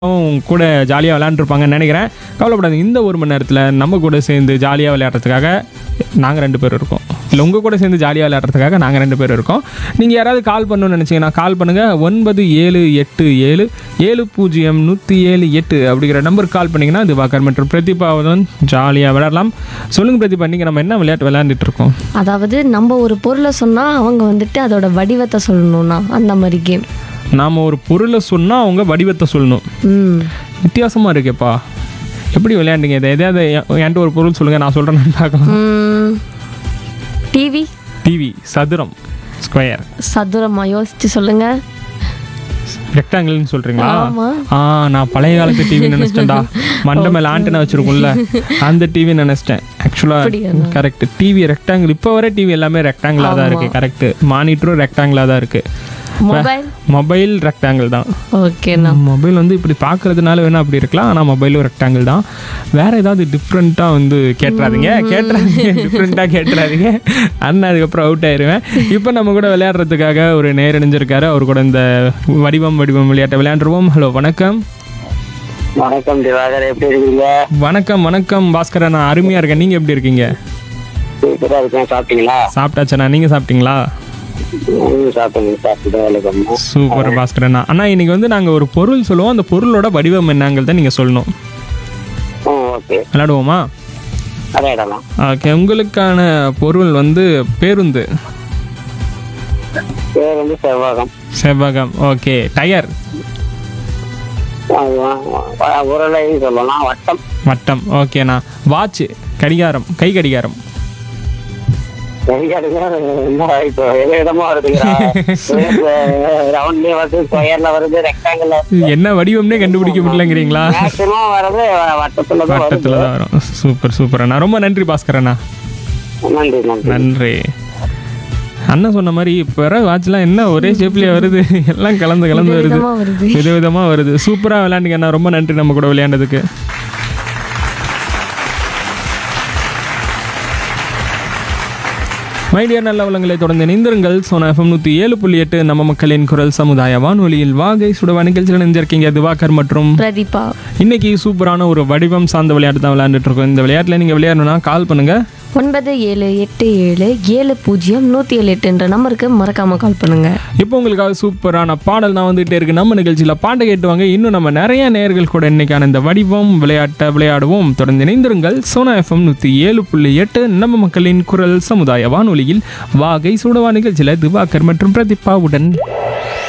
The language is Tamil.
அவங்க கூட ஜாலியாக விளையாண்டுருப்பாங்கன்னு நினைக்கிறேன் கவலைப்படாதீங்க இந்த ஒரு மணி நேரத்தில் நம்ம கூட சேர்ந்து ஜாலியாக விளையாடுறதுக்காக நாங்கள் ரெண்டு பேர் இருக்கோம் இல்லை உங்கள் கூட சேர்ந்து ஜாலியாக விளையாடுறதுக்காக நாங்கள் ரெண்டு பேர் இருக்கோம் நீங்கள் யாராவது கால் பண்ணணும்னு நினச்சிங்கன்னா கால் பண்ணுங்கள் ஒன்பது ஏழு எட்டு ஏழு ஏழு பூஜ்ஜியம் நூற்றி ஏழு எட்டு அப்படிங்கிற நம்பருக்கு கால் பண்ணிங்கன்னா திவாகர் மற்றும் பிரதீபாவுடன் ஜாலியாக விளையாடலாம் சொல்லுங்கள் பிரதீபா நீங்கள் நம்ம என்ன விளையாட்டு விளையாண்டுட்டு இருக்கோம் அதாவது நம்ம ஒரு பொருளை சொன்னால் அவங்க வந்துட்டு அதோட வடிவத்தை சொல்லணும்னா அந்த மாதிரி கேம் நாம் ஒரு பொருளை சொன்னால் அவங்க வடிவத்தை சொல்லணும் ம் வித்தியாசமாக இருக்கேப்பா எப்படி விளையாண்டீங்க இதை எதாவது என்- என்கிட்ட ஒரு பொருள் சொல்லுங்கள் நான் சொல்கிறேன்னு பார்க்கலாம் டிவி டிவி சதுரம் ஸ்கொயர் சதுரமா யோசிச்சு சொல்லுங்க ரெக்டாங்கிள்னு சொல்கிறீங்களா ஆமா. ஆ நான் பழைய காலத்து டிவி நினச்சிட்டேன்டா மண்டை மேலே ஆண்டனா வச்சுருக்கோம்ல அந்த டிவி நினச்சிட்டேன் ஆக்சுவலாக அப்படியா? கரெக்ட் டிவி ரெக்டாங்கிள் இப்போ வர டிவி எல்லாமே ரெக்டாங்கிளாக தான் இருக்குது கரெக்ட் மானிட்டரும் ரெக்டாங்கிளாக தான் இருக்குது மொபைல் மொபைல் ரெக்டாங்கிள் தான் ஓகேண்ணா மொபைல் வந்து இப்படி பார்க்கறதுனால வேணா அப்படி இருக்கலாம் ஆனால் மொபைலும் ரெக்டாங்கிள் தான் வேற ஏதாவது டிஃப்ரெண்ட்டாக வந்து கேட்டுறாதீங்க கேட்டுறாதீங்க டிஃப்ரெண்ட்டாக கேட்டுறாதீங்க அண்ணன் அதுக்கப்புறம் அவுட் ஆயிருவேன் இப்போ நம்ம கூட விளையாடுறதுக்காக ஒரு நேரணிஞ்சிருக்காரு அவர் கூட இந்த வடிவம் வடிவம் விளையாட்டை விளையாண்டுருவோம் ஹலோ வணக்கம் வணக்கம் திவாகர் எப்படி இருக்கீங்க வணக்கம் வணக்கம் பாஸ்கரன் நான் அருமையாக இருக்கேன் நீங்கள் எப்படி இருக்கீங்க சூப்பரா இருக்கேன் சாப்பிட்டீங்களா சாப்பிட்டாச்சண்ணா நீங்கள் சாப்பிட்டீங்களா ம், சாப்பிட்டேன் சாப்பிட்டு வணக்கம் சூப்பர் பாஸ்கரண்ணா அண்ணா இன்னைக்கு வந்து நாங்கள் ஒரு பொருள் சொல்லுவோம் அந்த பொருளோட வடிவம் என்னங்கிறத நீங்கள் சொல்லணும் ம் ஓகே விளையாடுவோமா அதே இடலாம் ஓகே உங்களுக்கான பொருள் வந்து பேருந்து பேர் வந்து செவ்வாகம் செவ்வகம் ஓகே டயர் உருளை சொல்லலாம் வட்டம் வட்டம் ஓகேண்ணா வாட்ச் கடிகாரம் கை கடிகாரம் வெங்காயத்துக்கு என்ன இப்போ எது இடமா வருதுங்களா ரவுண்ட்லயே வருது ஸ்கொயர்ல வருது ரெக்டாங்கிள் என்ன வடிவம்னே கண்டுபிடிக்க முடியலங்கிறீங்களா மேக்சிமம் வர்றது வட்டத்துல தான் வருது வட்டத்தில் தான் வரும் சூப்பர் சூப்பர் அண்ணா ரொம்ப நன்றி பாஸ்கர் அண்ணா நன்றி நன்றி நன்றி அண்ணன் சொன்ன மாதிரி இப்போ வர வாட்ச்லாம் என்ன ஒரே ஷேப்லேயே வருது எல்லாம் கலந்து கலந்து வருது விதமா வருது விதவிதமாக வருது சூப்பராக விளையாண்டுங்க அண்ணா ரொம்ப நன்றி நம்ம கூட விளையாண்டதுக்கு மைடியர் நல்ல உலகங்களை தொடர்ந்து இணைந்திருங்கள் சோனா எஃப்எம் நூற்றி ஏழு புள்ளி எட்டு நம்ம மக்களின் குரல் சமுதாய வானொலியில் வாகை சுடவா நிகழ்ச்சியில் இணைஞ்சிருக்கீங்க திவாகர் மற்றும் பிரதீபா இன்னைக்கு சூப்பரான ஒரு வடிவம் சார்ந்த விளையாட்டு தான் விளையாண்டுட்டு இருக்கோம் இந்த விளையாட்டில் நீங்கள் விளையாடணும்னா கால் பண்ணுங்க ஒன்பது ஏழு எட்டு ஏழு ஏழு பூஜ்ஜியம் நூற்றி ஏழு எட்டுன்ற நம்பருக்கு மறக்காம கால் பண்ணுங்க இப்போ உங்களுக்காக சூப்பரான பாடல் தான் வந்துகிட்டே இருக்கு நம்ம நிகழ்ச்சியில் பாட்டை கேட்டுவாங்க இன்னும் நம்ம நிறைய நேயர்கள் கூட இன்னைக்கான இந்த வடிவம் விளையாட்டை விளையாடுவோம் தொடர்ந்து இணைந்திருங்கள் சோனா எஃப்எம் நூற்றி ஏழு புள்ளி எட்டு நம்ம மக்களின் குரல் சமுதாய வானொலியில் வாகை சூடவா நிகழ்ச்சியில் திவாகர் மற்றும் பிரதீபாவுடன்